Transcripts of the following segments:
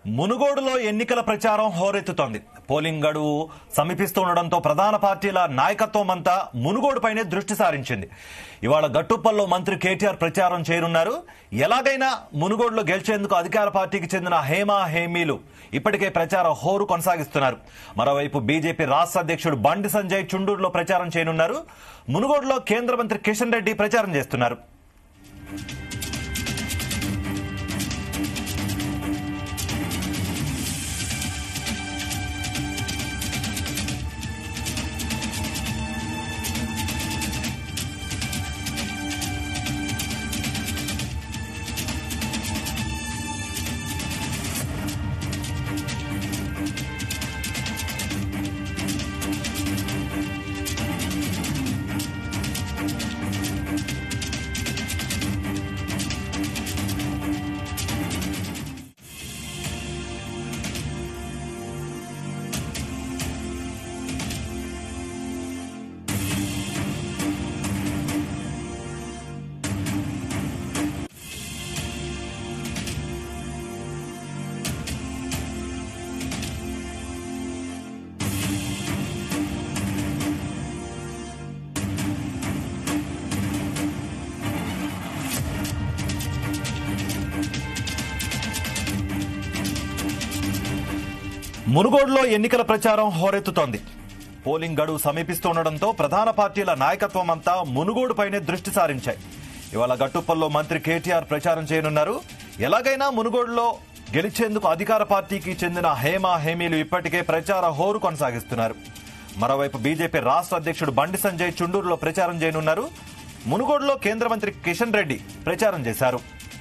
మునుగోడులో ఎన్నికల ప్రచారం హోరెత్తుతోంది పోలింగ్ గడువు సమీపిస్తుండటంతో ప్రధాన పార్టీల నాయకత్వం అంతా మునుగోడుపైనే దృష్టి సారించింది ఇవాళ గట్టుప్పల్లో మంత్రి కేటీఆర్ ప్రచారం చేయనున్నారు ఎలాగైనా మునుగోడులో గెలిచేందుకు అధికార పార్టీకి చెందిన హేమా హేమీలు ఇప్పటికే ప్రచార హోరు కొనసాగిస్తున్నారు మరోవైపు బీజేపీ రాష్ట్ర అధ్యక్షుడు బండి సంజయ్ చుండూరులో ప్రచారం చేయనున్నారు మునుగోడులో కేంద్ర మంత్రి కిషన్ రెడ్డి ప్రచారం చేస్తున్నారు మునుగోడులో ఎన్నికల ప్రచారం హోరెత్తుతోంది పోలింగ్ గడువు సమీపిస్తుండటంతో ప్రధాన పార్టీల నాయకత్వం అంతా మునుగోడుపైనే దృష్టి సారించాయి ఇవాళ గట్టుప్పల్లో మంత్రి కేటీఆర్ ప్రచారం చేయనున్నారు ఎలాగైనా మునుగోడులో గెలిచేందుకు అధికార పార్టీకి చెందిన హేమా హేమీలు ఇప్పటికే ప్రచార హోరు కొనసాగిస్తున్నారు మరోవైపు బీజేపీ రాష్ట్ర అధ్యక్షుడు బండి సంజయ్ చుండూరులో ప్రచారం చేయనున్నారు మునుగోడులో కేంద్ర మంత్రి కిషన్ రెడ్డి ప్రచారం చేశారు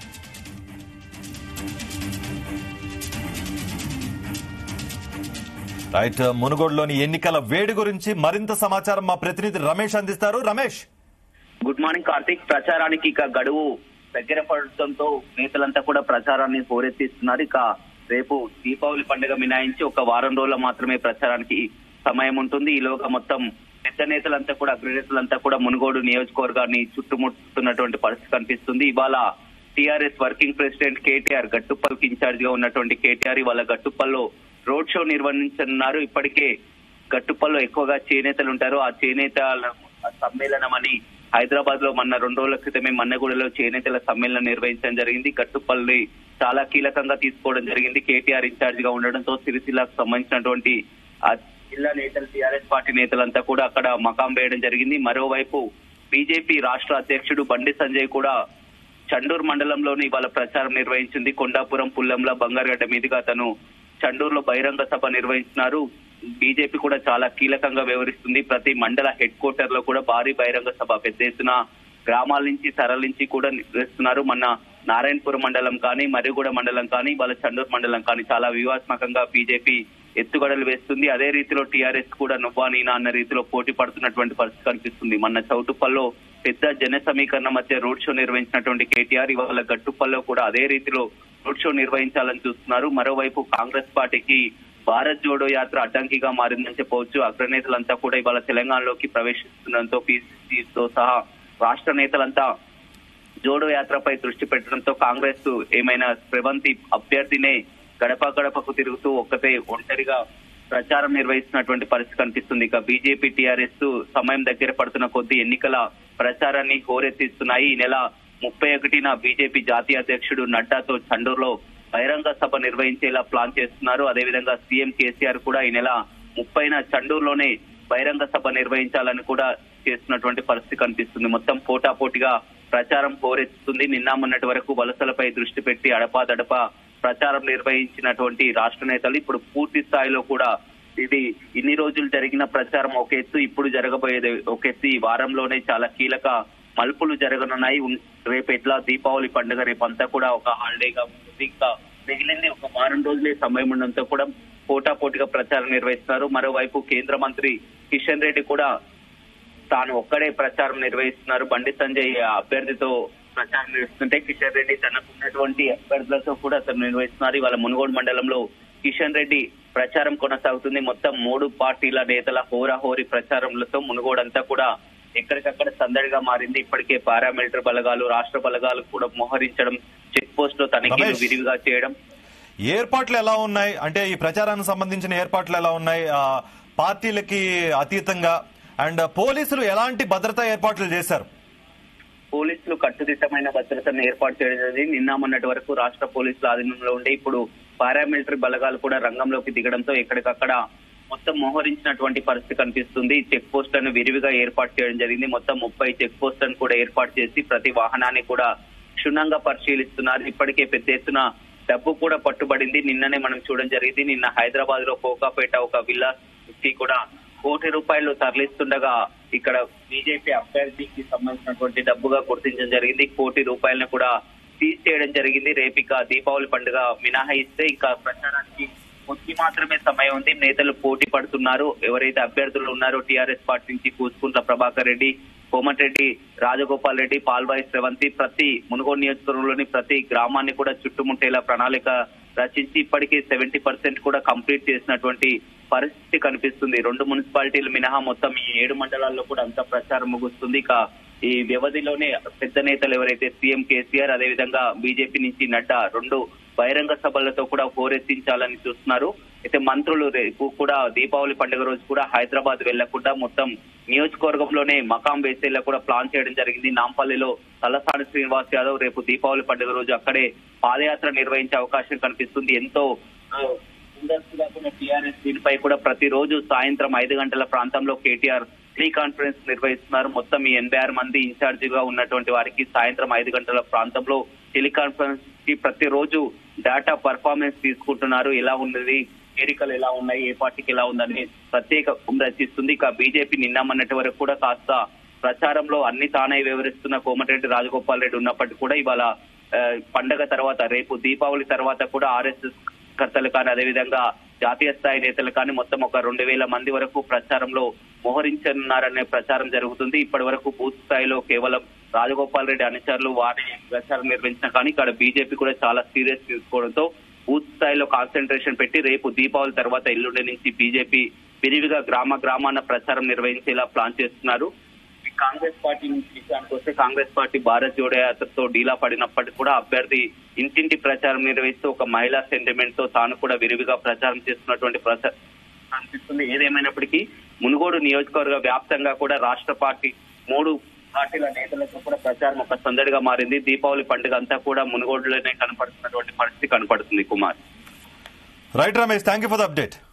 రైట్ మునుగోడులోని ఎన్నికల వేడి గురించి మరింత సమాచారం మా ప్రతినిధి రమేష్ అందిస్తారు రమేష్ గుడ్ మార్నింగ్ కార్తీక్ ప్రచారానికి ఇక గడువు దగ్గర పడటంతో నేతలంతా కూడా ప్రచారాన్ని హోరెత్తిస్తున్నారు ఇక రేపు దీపావళి పండుగ మినాయించి ఒక వారం రోజులు మాత్రమే ప్రచారానికి సమయం ఉంటుంది ఈలోగా మొత్తం పెద్ద నేతలంతా కూడా అగ్రనేతలంతా కూడా మునుగోడు నియోజకవర్గాన్ని చుట్టుముట్టుతున్నటువంటి పరిస్థితి కనిపిస్తుంది ఇవాళ టీఆర్ఎస్ వర్కింగ్ ప్రెసిడెంట్ కేటీఆర్ గట్టుప్పల్కి ఇన్ఛార్జ్ గా ఉన్నటువంటి కేటీఆర్ ఇవాళ గట్టుప్పల్లో రోడ్ షో నిర్వహించనున్నారు ఇప్పటికే గట్టుప్పల్లో ఎక్కువగా చేనేతలు ఉంటారు ఆ చేనేతల సమ్మేళనం అని హైదరాబాద్ లో మొన్న రెండు రోజుల క్రితమే మన్నగూడలో చేనేతల సమ్మేళనం నిర్వహించడం జరిగింది గట్టుపల్లి చాలా కీలకంగా తీసుకోవడం జరిగింది కేటీఆర్ ఇన్ఛార్జ్ గా ఉండడంతో సిరిసిల్లకు సంబంధించినటువంటి ఆ జిల్లా నేతలు టీఆర్ఎస్ పార్టీ నేతలంతా కూడా అక్కడ మకాం వేయడం జరిగింది మరోవైపు బీజేపీ రాష్ట్ర అధ్యక్షుడు బండి సంజయ్ కూడా చండూరు మండలంలోని ఇవాళ ప్రచారం నిర్వహించింది కొండాపురం పుల్లంల బంగారుగడ్డ మీదుగా తను చండూరులో బహిరంగ సభ నిర్వహించినారు బీజేపీ కూడా చాలా కీలకంగా వ్యవహరిస్తుంది ప్రతి మండల హెడ్ క్వార్టర్ లో కూడా భారీ బహిరంగ సభ పెద్ద ఎత్తున గ్రామాల నుంచి తరలించి కూడా నిర్వహిస్తున్నారు మొన్న నారాయణపురం మండలం కానీ మర్రిగూడ మండలం కానీ వాళ్ళ చండూరు మండలం కానీ చాలా వివాదాత్మకంగా బీజేపీ ఎత్తుగడలు వేస్తుంది అదే రీతిలో టీఆర్ఎస్ కూడా నువ్వా నీనా అన్న రీతిలో పోటీ పడుతున్నటువంటి పరిస్థితి కనిపిస్తుంది మొన్న చౌటుప్పల్లో పెద్ద జన సమీకరణ మధ్య రోడ్ షో నిర్వహించినటువంటి కేటీఆర్ ఇవాళ గట్టుప్పల్లో కూడా అదే రీతిలో రోడ్ షో నిర్వహించాలని చూస్తున్నారు మరోవైపు కాంగ్రెస్ పార్టీకి భారత్ జోడో యాత్ర అడ్డంకిగా మారిందని చెప్పవచ్చు అగ్రనేతలంతా కూడా ఇవాళ తెలంగాణలోకి ప్రవేశిస్తుండడంతో పిసిసితో సహా రాష్ట్ర నేతలంతా జోడో యాత్రపై దృష్టి పెట్టడంతో కాంగ్రెస్ ఏమైనా స్రవంతి అభ్యర్థినే గడప గడపకు తిరుగుతూ ఒక్కతే ఒంటరిగా ప్రచారం నిర్వహిస్తున్నటువంటి పరిస్థితి కనిపిస్తుంది ఇక బీజేపీ టీఆర్ఎస్ సమయం దగ్గర పడుతున్న కొద్దీ ఎన్నికల ప్రచారాన్ని హోరెత్తిస్తున్నాయి ఈ నెల ముప్పై ఒకటిన బీజేపీ జాతీయ అధ్యక్షుడు నడ్డాతో చండూరులో బహిరంగ సభ నిర్వహించేలా ప్లాన్ చేస్తున్నారు అదేవిధంగా సీఎం కేసీఆర్ కూడా ఈ నెల ముప్పైన చండూరులోనే బహిరంగ సభ నిర్వహించాలని కూడా చేస్తున్నటువంటి పరిస్థితి కనిపిస్తుంది మొత్తం పోటాపోటీగా ప్రచారం హోరెత్తుతుంది నిన్న మొన్నటి వరకు వలసలపై దృష్టి పెట్టి అడపాదడప ప్రచారం నిర్వహించినటువంటి రాష్ట్ర నేతలు ఇప్పుడు పూర్తి స్థాయిలో కూడా ఇది ఇన్ని రోజులు జరిగిన ప్రచారం ఒక ఎత్తు ఇప్పుడు జరగబోయేది ఒక ఎత్తు ఈ వారంలోనే చాలా కీలక మలుపులు జరగనున్నాయి ఉన్- రేపు ఎట్లా దీపావళి పండుగ రేపు అంతా కూడా ఒక హాలిడేగా ఉంటుంది ఇంకా మిగిలింది ఒక వారం రోజులే సమయం ఉండడంతో కూడా పోటాపోటీగా ప్రచారం నిర్వహిస్తున్నారు మరోవైపు కేంద్ర మంత్రి కిషన్ రెడ్డి కూడా తాను ఒక్కడే ప్రచారం నిర్వహిస్తున్నారు బండి సంజయ్ అభ్యర్థితో ప్రచారం నిర్వహిస్తుంటే కిషన్ రెడ్డి తనకున్నటువంటి అభ్యర్థులతో కూడా అతను నిర్వహిస్తున్నారు ఇవాళ మునుగోడు మండలంలో కిషన్ రెడ్డి ప్రచారం కొనసాగుతుంది మొత్తం మూడు పార్టీల నేతల హోరాహోరీ ప్రచారములతో మునుగోడంతా కూడా ఎక్కడికక్కడ సందడిగా మారింది ఇప్పటికే పారామిలిటరీ బలగాలు రాష్ట్ర బలగాలు కూడా మోహరించడం చెక్ పోస్ట్ లో తనిఖీలు రమేష్. విరివిగా చేయడం ఏర్పాట్లు ఎలా ఉన్నాయి అంటే ఈ ప్రచారానికి సంబంధించిన ఏర్పాట్లు ఎలా ఉన్నాయి ఆ, పార్టీలకి అతీతంగా అండ్ పోలీసులు ఎలాంటి భద్రతా ఏర్పాట్లు చేశారు పోలీసులు కట్టుదిట్టమైన భద్రతను ఏర్పాటు చేయడం జరిగింది నిన్న మొన్నటి వరకు రాష్ట్ర పోలీసుల ఆధీనంలో ఉండే ఇప్పుడు పారామిలిటరీ బలగాలు కూడా రంగంలోకి దిగడంతో ఎక్కడికక్కడ మొత్తం మోహరించినటువంటి పరిస్థితి కనిపిస్తుంది చెక్ పోస్టులను విరివిగా ఏర్పాటు చేయడం జరిగింది మొత్తం ముప్పై చెక్ పోస్టులను కూడా ఏర్పాటు చేసి ప్రతి వాహనాన్ని కూడా క్షుణ్ణంగా పరిశీలిస్తున్నారు ఇప్పటికే పెద్ద ఎత్తున డబ్బు కూడా పట్టుబడింది నిన్ననే మనం చూడడం జరిగింది నిన్న హైదరాబాద్ లో కోకాపేట ఒక విల్లా కి కూడా కోటి రూపాయలు తరలిస్తుండగా ఇక్కడ బీజేపీ అభ్యర్థికి సంబంధించినటువంటి డబ్బుగా గుర్తించడం జరిగింది కోటి రూపాయలను కూడా సీజ్ చేయడం జరిగింది రేపు ఇక దీపావళి పండుగ మినహాయిస్తే ఇంకా ప్రచారానికి కొద్ది మాత్రమే సమయం ఉంది నేతలు పోటీ పడుతున్నారు ఎవరైతే అభ్యర్థులు ఉన్నారో టీఆర్ఎస్ పార్టీ నుంచి కూసుకుంట్ల ప్రభాకర్ రెడ్డి కోమటిరెడ్డి రాజగోపాల్ రెడ్డి పాల్వాయి శ్రవంతి ప్రతి మునుగోడు నియోజకవర్గంలోని ప్రతి గ్రామాన్ని కూడా చుట్టుముట్టేలా ప్రణాళిక రచించి ఇప్పటికీ సెవెంటీ పర్సెంట్ కూడా కంప్లీట్ చేసినటువంటి పరిస్థితి కనిపిస్తుంది రెండు మున్సిపాలిటీలు మినహా మొత్తం ఈ ఏడు మండలాల్లో కూడా అంత ప్రచారం ముగుస్తుంది ఇక ఈ వ్యవధిలోనే పెద్ద నేతలు ఎవరైతే సీఎం కేసీఆర్ అదేవిధంగా బీజేపీ నుంచి నడ్డా రెండు బహిరంగ సభలతో కూడా హోరెత్తించాలని చూస్తున్నారు అయితే మంత్రులు రేపు కూడా దీపావళి పండుగ రోజు కూడా హైదరాబాద్ వెళ్లకుండా మొత్తం నియోజకవర్గంలోనే మకాం వేసేలా కూడా ప్లాన్ చేయడం జరిగింది నాంపల్లిలో తలసాని శ్రీనివాస్ యాదవ్ రేపు దీపావళి పండుగ రోజు అక్కడే పాదయాత్ర నిర్వహించే అవకాశం కనిపిస్తుంది ఎంతో ఆ, ముందస్తుగా కూడా టీఆర్ఎస్ దీనిపై కూడా ప్రతిరోజు సాయంత్రం ఐదు గంటల ప్రాంతంలో కేటీఆర్ ప్రీ కాన్ఫరెన్స్ నిర్వహిస్తున్నారు మొత్తం ఈ ఎనభై ఆరు మంది ఇన్ఛార్జ్ గా ఉన్నటువంటి వారికి సాయంత్రం ఐదు గంటల ప్రాంతంలో టెలికాన్ఫరెన్స్ కి ప్రతిరోజు డేటా పర్ఫార్మెన్స్ తీసుకుంటున్నారు ఎలా ఉన్నది చేరికలు ఎలా ఉన్నాయి ఏ పార్టీకి ఎలా ఉందని ప్రత్యేక రచిస్తుంది ఇక బీజేపీ నిన్న మొన్నటి వరకు కూడా కాస్త ప్రచారంలో అన్ని తానే వివరిస్తున్న కోమటిరెడ్డి రాజగోపాల్ రెడ్డి ఉన్నప్పటికీ కూడా ఇవాళ ఆ, పండగ తర్వాత రేపు దీపావళి తర్వాత కూడా ఆర్ఎస్ఎస్ కర్తలు కానీ అదేవిధంగా జాతీయ స్థాయి నేతలు కానీ మొత్తం ఒక రెండు వేల మంది వరకు ప్రచారంలో మోహరించనున్నారనే ప్రచారం జరుగుతుంది ఇప్పటి వరకు బూత్ స్థాయిలో కేవలం రాజగోపాల్ రెడ్డి అనుచరులు వారి ప్రచారం నిర్వహించిన కానీ ఇక్కడ బీజేపీ కూడా చాలా సీరియస్ తీసుకోవడంతో బూత్ స్థాయిలో కాన్సన్ట్రేషన్ పెట్టి రేపు దీపావళి తర్వాత ఎల్లుండి నుంచి బీజేపీ విరివిగా గ్రామ గ్రామాన ప్రచారం నిర్వహించేలా ప్లాన్ చేస్తున్నారు ఈ కాంగ్రెస్ పార్టీ నుంచి విషయానికి వస్తే కాంగ్రెస్ పార్టీ భారత్ జోడో యాత్రతో డీలా పడినప్పటికీ కూడా అభ్యర్థి ఇంటింటి ప్రచారం నిర్వహిస్తూ ఒక మహిళా సెంటిమెంట్ తో తాను కూడా విరివిగా ప్రచారం చేస్తున్నటువంటి ప్రచారం కనిపిస్తుంది ఏదేమైనప్పటికీ మునుగోడు నియోజకవర్గ వ్యాప్తంగా కూడా రాష్ట్ర పార్టీ మూడు పార్టీల నేతలతో కూడా ప్రచారం ఒక సందడిగా మారింది దీపావళి పండుగ అంతా కూడా మునుగోడులోనే కనపడుతున్నటువంటి పరిస్థితి కనపడుతుంది Kumar right Ramesh thank you for the update